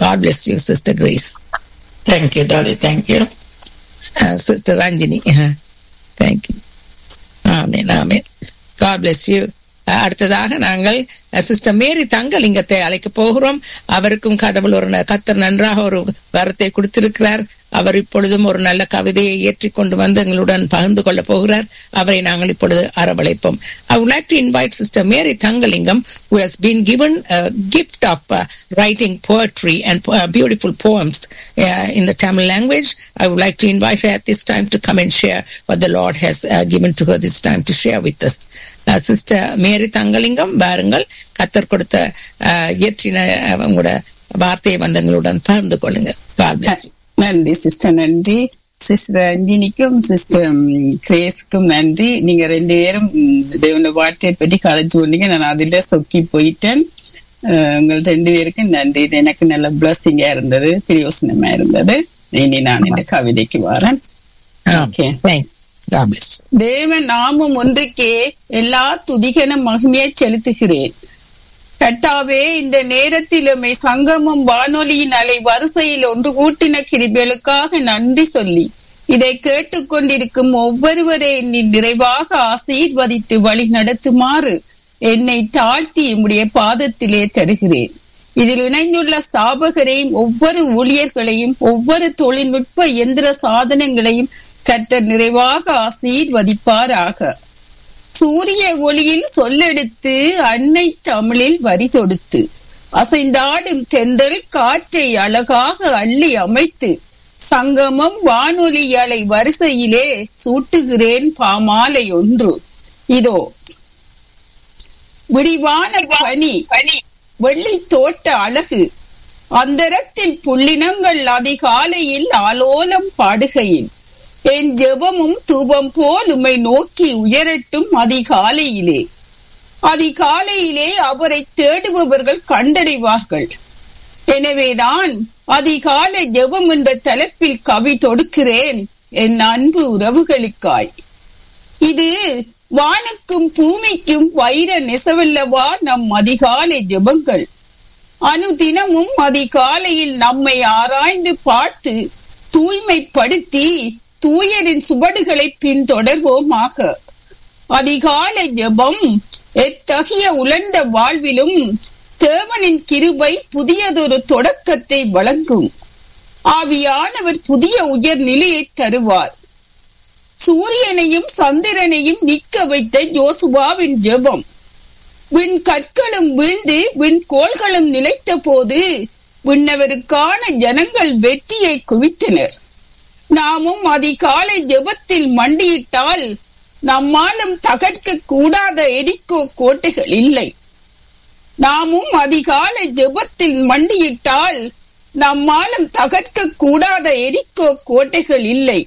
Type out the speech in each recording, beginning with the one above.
God bless you, Sister Grace. Thank you, darling. Thank you. Uh, Sister Ranjini. Uh, thank you. Amen, amen. God bless you. Uh, அடுத்ததாக நாங்கள் sister மேரி தங்கலிங்கத்தை அழைக்க போகிறோம் அவருக்கும் கடவுள் ஒரு ந- கர்த்தர் நன்றாக ஒரு வரத்தை கொடுத்திருக்கிறார் அவர் இப்பொழுதும் ஒரு நல்ல கவிதையை ஏற்றி கொண்டு வந்து எங்களுடன் பகிர்ந்து கொள்ள போகிறார் அவரை நாங்கள் இப்பொழுது அரவழைப்போம் I would like to invite Sister Mary Thangalingam who has been given a gift of uh, writing poetry and uh, beautiful poems uh, in the Tamil language. I would like to invite her at this time to come and share what the Lord has uh, given to her this time to share with us. Uh, Sister Mary Thangalingam வாருங்கள் கத்தர் கொடுத்த uh, இயற்றின uh, உங்களோட வார்த்தையை வந்து எங்களுடன் பகிர்ந்து கொள்ளுங்கள் God bless you. நன்றி சிஸ்டர் நன்றி சிஸ்டர் அஞ்சினிக்கும் சிஸ்டர் கிரேஸ்க்கும் நன்றி நீங்க ரெண்டு பேரும் ம், தேவன வார்த்தையை பற்றி கதைச்சு சொன்னீங்க நான் அதுல சொக்கி போயிட்டேன் அஹ், உங்கள் ரெண்டு பேருக்கும் நன்றி இது எனக்கு நல்ல பிளஸிங்கா இருந்தது பிரயோசனமா இருந்தது இனி நான் இந்த கவிதைக்கு வரேன் okay Thank you. God bless you. தேவன் நாமம் ஒன்றுக்கே எல்லா துதிகன மகிமையை செலுத்துகிறேன் கர்த்தாவே இந்த நேரத்தில் உம்மை சங்கமம் வானொலியின் அலை வரிசையில் ஒன்று கூட்டின கிருபைகளுக்காக நன்றி சொல்லி இதை கேட்டுக்கொண்டிருக்கும் ஒவ்வொருவரை நீ நிறைவாக ஆசீர்வதித்து வழி நடத்துமாறு என்னை தாழ்த்தி உம்முடைய பாதத்திலே தருகிறேன் இதில் இணைந்துள்ள ஸ்தாபகரையும் ஒவ்வொரு ஊழியர்களையும் ஒவ்வொரு தொழில்நுட்ப எந்திர சாதனங்களையும் கர்த்தர் நிறைவாக ஆசீர்வதிப்பாராக சூரிய ஒளியில் சொல்லெடுத்து அன்னை தமிழில் வரி தொடுத்து அசைந்தாடும் தென்றல் காற்றை அழகாக அள்ளி அமைத்து சங்கமம் வானொலி அலை வரிசையிலே சூட்டுகிறேன் பாமாலை ஒன்று இதோ விடிவான பனி வெள்ளி தோட்ட அழகு அந்தரத்தில் புள்ளினங்கள் அதிகாலையில் ஆலோலம் பாடுகையில் என் ஜெபமும் தூபம் போல் உம்மை நோக்கி உயரட்டும் அதிகாலையிலே அதிகாலையிலே அவரை தேடுபவர்கள் கண்டடைவார்கள் எனவேதான் அதிகாலை ஜெபம் என்ற தலைப்பில் கவி தொடுக்கிறேன் என் அன்பு உறவுகளுக்காய் இது வானுக்கும் பூமிக்கும் வைர நெசவல்லவா நம் அதிகாலை ஜெபங்கள் அனுதினமும் அதிகாலையில் நம்மை ஆராய்ந்து பார்த்து தூய்மைப்படுத்தி தூயரின் சுவடுகளை பின்தொடர்வோமாக அதிகாலை ஜெபம் எத்தகைய உலர்ந்த வாழ்விலும் தேவனின் கிருபை புதியதொரு தொடக்கத்தை வழங்கும் ஆவியானவர் புதிய உயர் நிலையை தருவார் சூரியனையும் சந்திரனையும் நிற்க வைத்த யோசுவாவின் ஜெபம் விண் கற்களும் வீழ்ந்து விண் கோள்களும் நிலைத்த போது விண்ணவருக்கான ஜனங்கள் வெற்றியை குவித்தனர் நாமும் அதிகாலை ஜெபத்தில் மண்டியிட்டால் நம்மாலும் தகர்க்க கூடாத எரிக்கோ கோட்டைகள் இல்லை நாமும் அதிகாலை ஜெபத்தில் மண்டியிட்டால் நம்மாலும் தகர்க்க கூடாத எரிக்கோ கோட்டைகள் இல்லை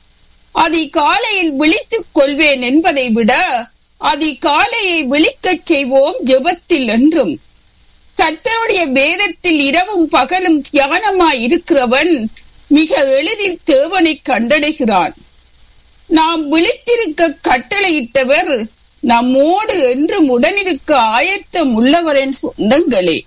அதிகாலையில் விழித்துக் கொள்வேன் என்பதை விட அதிகாலையை விழிக்கச் செய்வோம் ஜெபத்தில் என்றும் கர்த்தருடைய வேதத்தில் இரவும் பகலும் தியானமாய் இருக்கிறவன் மிக எளிதில் தேவனை கண்டடைகிறான் நாம் விழித்திருக்க கட்டளையிட்டவர் நம்மோடு என்றும் உடனிருக்க ஆயத்தம் உள்ளவரின் சொந்தங்களே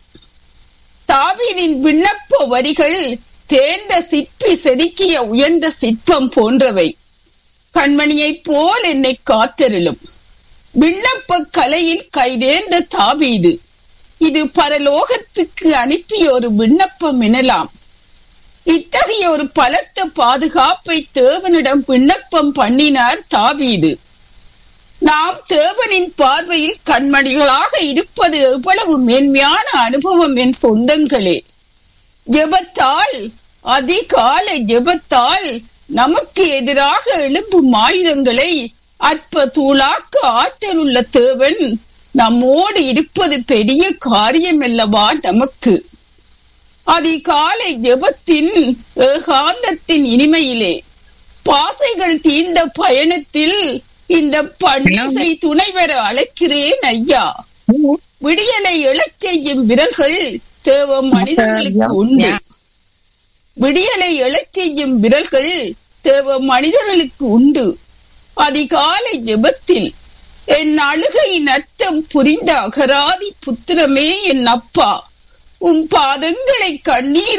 தாவீதின் விண்ணப்ப வரிகள் தேர்ந்த சிற்பி செதுக்கிய உயர்ந்த சிற்பம் போன்றவை கண்மணியைப் போல் என்னை காத்தருளும் விண்ணப்ப கலையில் கைதேர்ந்த தாவீது இது பரலோகத்துக்கு அனுப்பிய ஒரு விண்ணப்பம் எனலாம் இத்தகைய ஒரு பலத்த பாதுகாப்பை தேவனிடம் விண்ணப்பம் பண்ணினார் தாவீது நாம் தேவனின் பார்வையில் கண்மணிகளாக இருப்பது எவ்வளவு மேன்மையான அனுபவம் என் சொந்தங்களே ஜெபத்தால் அதிகால ஜெபத்தால் நமக்கு எதிராக எழும்பும் ஆயுதங்களை அற்ப தூளாக்க ஆற்றல் உள்ள தேவன் நம்மோடு இருப்பது பெரிய காரியம் அல்லவா நமக்கு அதிகாலை ஜெபத்தின் ஏகாந்தத்தின் இனிமையிலே பாசைகள் தீர்ந்த பயணத்தில் இந்த பண்டிசை துணை பெற அழைக்கிறேன் ஐயா விடியலை எழச் செய்யும் விரல்கள் தேவ மனிதர்களுக்கு உண்டு விடியலை எழச் செய்யும் விரல்கள் தேவ மனிதர்களுக்கு உண்டு அதிகாலை ஜெபத்தில் என் அழுகையின் அர்த்தம் புரிந்த அகராதி புத்திரமே என் அப்பா உன் பாதங்களை கண்ணீர்